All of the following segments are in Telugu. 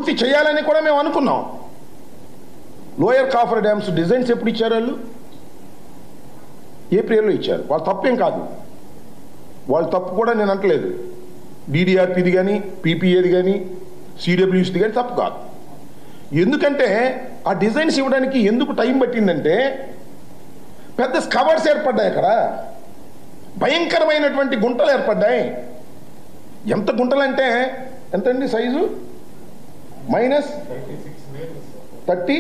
పూర్తి చేయాలని కూడా మేము అనుకున్నాం లోయర్ కాఫర్ డ్యామ్స్ డిజైన్స్ ఎప్పుడు ఇచ్చారు వాళ్ళు ఏప్రిల్లో ఇచ్చారు వాళ్ళ తప్పేం కాదు వాళ్ళ తప్పు కూడా నేను అంటలేదు డీడీఆర్పీది కానీ పీపీఏది కానీ సిడబ్ల్యూసీది కానీ తప్పు కాదు ఎందుకంటే ఆ డిజైన్స్ ఇవ్వడానికి ఎందుకు టైం పట్టిందంటే పెద్ద కవర్స్ ఏర్పడ్డాయి అక్కడ భయంకరమైనటువంటి గుంటలు ఏర్పడ్డాయి ఎంత గుంటలంటే ఎంతండి size minus thirty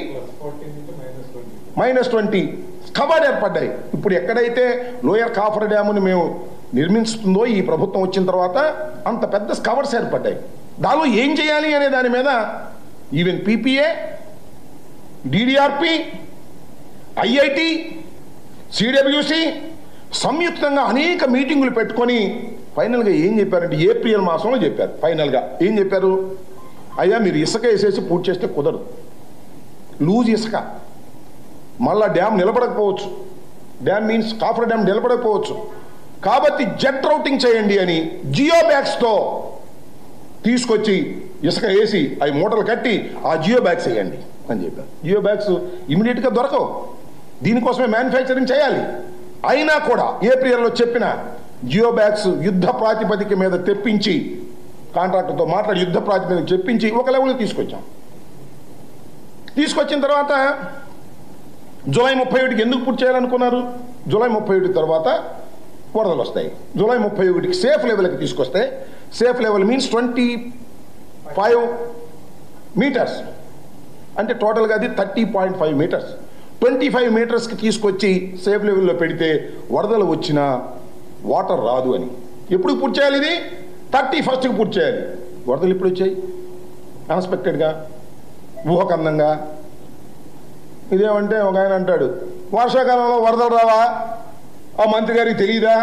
minus twenty covered ఏర్పడ్డాయి ఇప్పుడు ఎక్కడైతే లోయర్ కాఫర్ డ్యాముని మేము నిర్మిస్తుందో ఈ ప్రభుత్వం వచ్చిన తర్వాత అంత పెద్ద కవర్స్ ఏర్పడ్డాయి దానిలో ఏం చేయాలి అనే దాని మీద even PPA DDRP IIT CWC సంయుక్తంగా అనేక మీటింగులు పెట్టుకొని ఫైనల్గా ఏం చెప్పారంటే ఏప్రిల్ మాసంలో చెప్పారు ఫైనల్గా ఏం చెప్పారు అయ్యా మీరు ఇసుక వేసేసి పూర్తి చేస్తే కుదరదు లూజ్ ఇసుక మళ్ళా డ్యామ్ నిలబడకపోవచ్చు డ్యామ్ మీన్స్ కాఫర్ డ్యామ్ నిలబడకపోవచ్చు కాబట్టి జెట్ రౌటింగ్ చేయండి అని జియో బ్యాగ్స్తో తీసుకొచ్చి ఇసుక వేసి అవి మూటలు కట్టి ఆ జియో బ్యాగ్స్ వేయండి అని చెప్పారు జియో బ్యాగ్స్ ఇమీడియట్గా దొరకవు దీనికోసమే మ్యానుఫ్యాక్చరింగ్ చేయాలి అయినా కూడా ఏప్రిల్లో చెప్పిన జియో బ్యాగ్స్ యుద్ధ ప్రాతిపదిక మీద తెప్పించి కాంట్రాక్టర్తో మాట్లాడి యుద్ధ ప్రాతిపదిక చెప్పించి ఒక లెవెల్కి తీసుకొచ్చాం తీసుకొచ్చిన తర్వాత జూలై ముప్పై ఒకటికి ఎందుకు పూర్తి చేయాలనుకున్నారు జూలై ముప్పై ఒకటి తర్వాత వరదలు వస్తాయి జూలై ముప్పై ఒకటికి సేఫ్ లెవెల్కి తీసుకొస్తే safe level means twenty five metres అంటే టోటల్గా అది thirty point five metres twenty five మీటర్స్కి తీసుకొచ్చి సేఫ్ లెవెల్లో పెడితే వరదలు వచ్చినా వాటర్ రాదు అని ఎప్పుడు పూర్తి చేయాలి ఇది థర్టీ ఫస్ట్కి పూర్తి చేయాలి వరదలు ఎప్పుడు వచ్చాయి అన్ఎక్స్పెక్టెడ్గా ఊహకందంగా ఇదేమంటే ఒక ఆయన అంటాడు వర్షాకాలంలో వరదలు రావా ఆ మంత్రి గారికి తెలియదా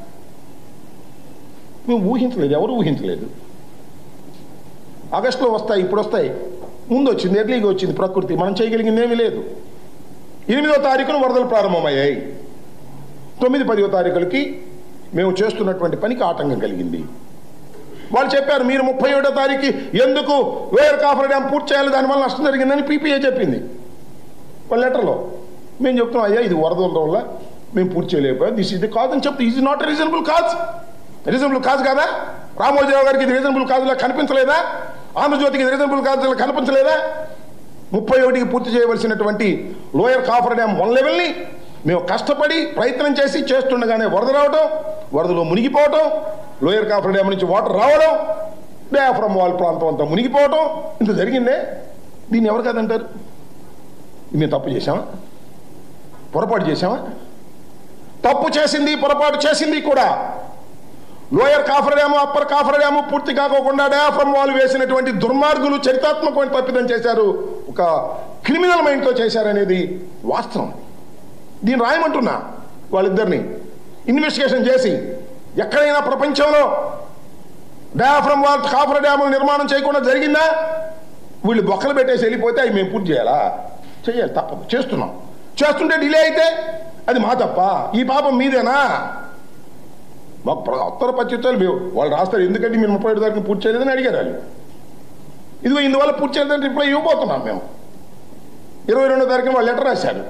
మేము ఊహించలేదు ఎవరు ఊహించలేదు ఆగస్టులో వస్తాయి ఇప్పుడు వస్తాయి ముందు వచ్చింది ఎర్లీగా వచ్చింది ప్రకృతి మనం చేయగలిగింది ఏమీ లేదు ఎనిమిదో తారీఖున వరదలు ప్రారంభమయ్యాయి తొమ్మిది పదివ తారీఖులకి మేము చేస్తున్నటువంటి పనికి ఆటంకం కలిగింది వాళ్ళు చెప్పారు మీరు ముప్పై ఏడో తారీఖు ఎందుకు వేర్ కాఫర్ డ్యామ్ పూర్తి చేయాలి దానివల్ల నష్టం జరిగిందని పీపీఏ చెప్పింది వాళ్ళ లెటర్లో మేము చెప్తున్నాం అయ్యా ఇది వరదల వల్ల మేము పూర్తి చేయలేకపోయాం దిస్ ఇది కాదని చెప్తే ఇది not reasonable cause reasonable cause కాదా రామోజీరావు గారికి ఇది రీజనబుల్ కాజులా కనిపించలేదా ఆంధ్రజ్యోతికి ఇది రీజనబుల్ కాజులా కనిపించలేదా ముప్పై ఒకటికి పూర్తి చేయవలసినటువంటి లోయర్ కాఫర్ డ్యామ్ వన్ లెవెల్ని మేము కష్టపడి ప్రయత్నం చేసి చేస్తుండగానే వరద రావడం వరదలో మునిగిపోవటం లోయర్ కాఫర్ డ్యామ్ నుంచి వాటర్ రావడం డయాఫ్రమ్ వాల్ ప్రాంతం అంతా మునిగిపోవటం ఇంత జరిగిందే దీన్ని ఎవరు కాదంటారు మేము తప్పు చేశామా పొరపాటు చేశామా తప్పు చేసింది పొరపాటు చేసింది కూడా lower coffer dam upper coffer dam పూర్తి కాకోకుండా డయాఫ్రమ్ వాల్ వేసినటువంటి దుర్మార్గులు చరితాత్మకమైన తప్పిదం చేశారు ఒక క్రిమినల్ మైండ్తో చేశారనేది వాస్తవం దీన్ని రాయమంటున్నా వాళ్ళిద్దరిని ఇన్వెస్టిగేషన్ చేసి ఎక్కడైనా ప్రపంచంలో డయాఫ్రమ్ వాల్ కాఫర్ డ్యాములు నిర్మాణం చేయకుండా జరిగిందా వీళ్ళు బొక్కలు పెట్టేసి వెళ్ళిపోతే అవి మేము పూర్తి చేయాలా చేయాలి తప్పదు చేస్తున్నాం చేస్తుంటే డిలే అయితే అది మా తప్ప ఈ పాపం మీదేనా మాకు ప్ర- ఉత్తర పత్రికలు మేము వాళ్ళు రాస్తారు ఎందుకంటే మీరు ముప్పై ఏడు తారీఖు పూర్తి చేయలేదని అడిగారు వాళ్ళు ఇదిగో ఇందువల్ల పూర్తి చేయలేదని రిప్లై ఇవ్వబోతున్నాం మేము ఇరవై రెండో తారీఖున వాళ్ళు లెటర్ రాశారు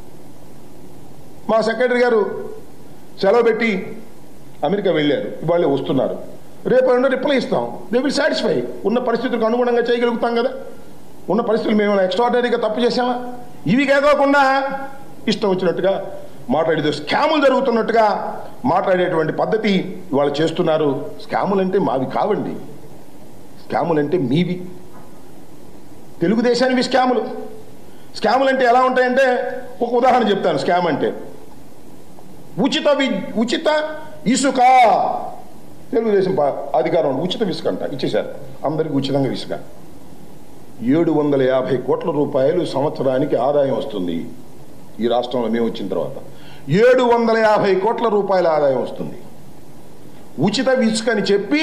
మా సెక్రటరీ గారు సెలవు పెట్టి అమెరికా వెళ్ళారు ఇవాళ వస్తున్నారు రేపు ఎన్నో రిప్లై ఇస్తాం దే విల్ సాటిస్ఫై ఉన్న పరిస్థితులకు అనుగుణంగా చేయగలుగుతాం కదా ఉన్న పరిస్థితులు మేము ఎక్స్ట్రాడనరీగా తప్పు చేసామా ఇవి కాకుండా ఇష్టం వచ్చినట్టుగా మాట్లాడేది స్కాములు జరుగుతున్నట్టుగా మాట్లాడేటువంటి పద్ధతి వాళ్ళు చేస్తున్నారు స్కాములు అంటే మావి కావండి స్కాములు అంటే మీవి తెలుగుదేశానివి స్కాములు స్కాములు అంటే ఎలా ఉంటాయంటే ఒక ఉదాహరణ చెప్తాను స్కామ్ అంటే ఉచిత వి ఉచిత ఇసుక తెలుగుదేశం పా- అధికారం ఉంది. ఉచిత ఇసుక అంట ఇచ్చేశారు అందరికి ఉచితంగా ఇసుక ఏడు వందల యాభై కోట్ల రూపాయలు సంవత్సరానికి ఆదాయం వస్తుంది ఈ రాష్ట్రంలో మేము వచ్చిన తర్వాత ఏడు వందల యాభై కోట్ల రూపాయల ఆదాయం వస్తుంది ఉచిత ఇసుక అని చెప్పి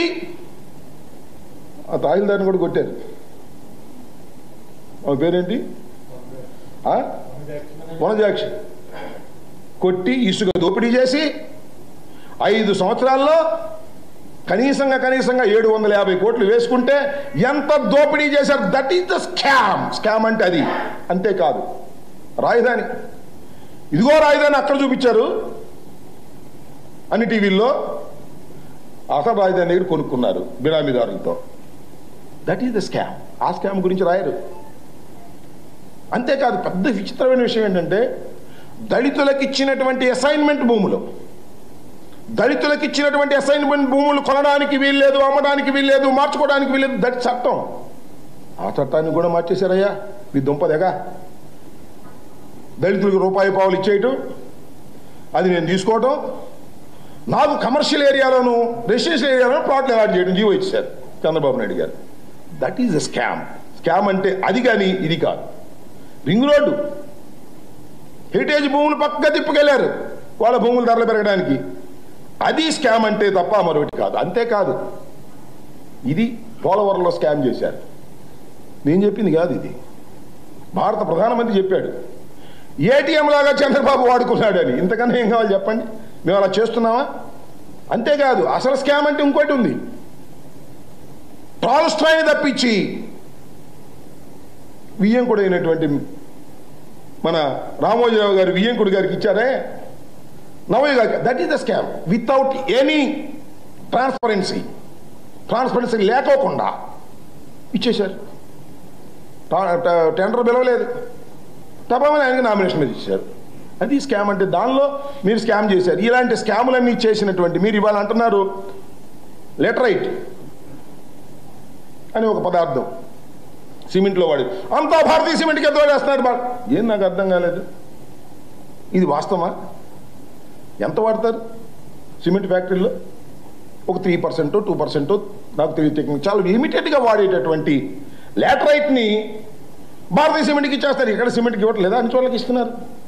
ఆ తహసీల్దార్ని కూడా కొట్టారు ఆమె పేరేంటి ఆ? వనజాక్షి కొట్టి ఇసుక దోపిడీ చేసి ఐదు సంవత్సరాల్లో కనీసంగా కనీసంగా ఏడు వందల యాభై కోట్లు వేసుకుంటే ఎంత దోపిడీ చేశారు that is the scam scam అంటే అది అంతేకాదు రాజధాని ఇదిగో రాజధాని అక్కడ చూపించారు అన్ని టీవీల్లో అసలు రాజధాని దగ్గర కొనుక్కున్నారు బినామీదారులతో దట్ ఈస్ ద స్కామ్ ఆ స్కామ్ గురించి రాయరు అంతేకాదు పెద్ద విచిత్రమైన విషయం ఏంటంటే దళితులకు ఇచ్చినటువంటి అసైన్మెంట్ భూములు దళితులకు ఇచ్చినటువంటి అసైన్మెంట్ భూములు కొనడానికి వీల్లేదు అమ్మడానికి వీల్లేదు మార్చుకోవడానికి వీల్లేదు దట్ చట్టం ఆ చట్టాన్ని కూడా మార్చేశారయ్యా మీ దుంపదేగా దళితులకు రూపాయి పావులు ఇచ్చేయటం అది నేను తీసుకోవటం నాకు కమర్షియల్ ఏరియాలోను రెసిడెన్షియల్ ఏరియాలోను ప్లాట్లు అలాట్ చేయడం జీవో ఇచ్చారు చంద్రబాబు నాయుడు గారు that is a scam scam అంటే అది కానీ ఇది కాదు రింగ్ రోడ్డు హెరిటేజ్ భూములు పక్కగా తిప్పుకెళ్లారు వాళ్ళ భూముల ధరలు పెరగడానికి అది స్కామ్ అంటే తప్ప మరొకటి కాదు అంతేకాదు ఇది పోలవరంలో స్కామ్ చేశారు నేను చెప్పింది కాదు ఇది భారత ప్రధానమంత్రి చెప్పాడు ఏటీఎం లాగా చంద్రబాబు వాడుకున్నాడని ఇంతకన్నా ఏం కావాలి చెప్పండి మేము అలా చేస్తున్నామా అంతేకాదు అసలు స్కామ్ అంటే ఇంకోటి ఉంది టాల్స్టాయ్ని తప్పించి వియ్యంకుడు అయినటువంటి మన రామోజీరావు గారు వియ్యంకుడు గారికి ఇచ్చారే నవయ్య గారికి that is the scam without any transparency transparency లేకోకుండా ఇచ్చేశారు టా- ట- టెండర్ పిలవలేదు తప్పమని ఆయనకి నామినేషన్ మీద ఇచ్చారు అది స్కామ్ అంటే దానిలో మీరు స్కామ్ చేశారు ఇలాంటి స్కాములన్నీ చేసినటువంటి మీరు ఇవాళ అంటున్నారు లెటరైట్ అని ఒక పదార్థం సిమెంట్లో వాడి అంతా భారతీయ సిమెంట్కి ఎంత వాడేస్తున్నాడు బా ఏం నాకు అర్థం కాలేదు ఇది వాస్తవమా ఎంత వాడతారు సిమెంట్ ఫ్యాక్టరీలో ఒక త్రీ పర్సెంట్ టూ పర్సెంట్ నాకు తెలియదు చాలా లిమిటెడ్గా వాడేటటువంటి లాటరైట్ని భారతీయ సిమెంట్కి ఇచ్చేస్తారు ఇక్కడ సిమెంట్కి ఇవ్వట్లేదా అన్ని చోట్లకి ఇస్తున్నారు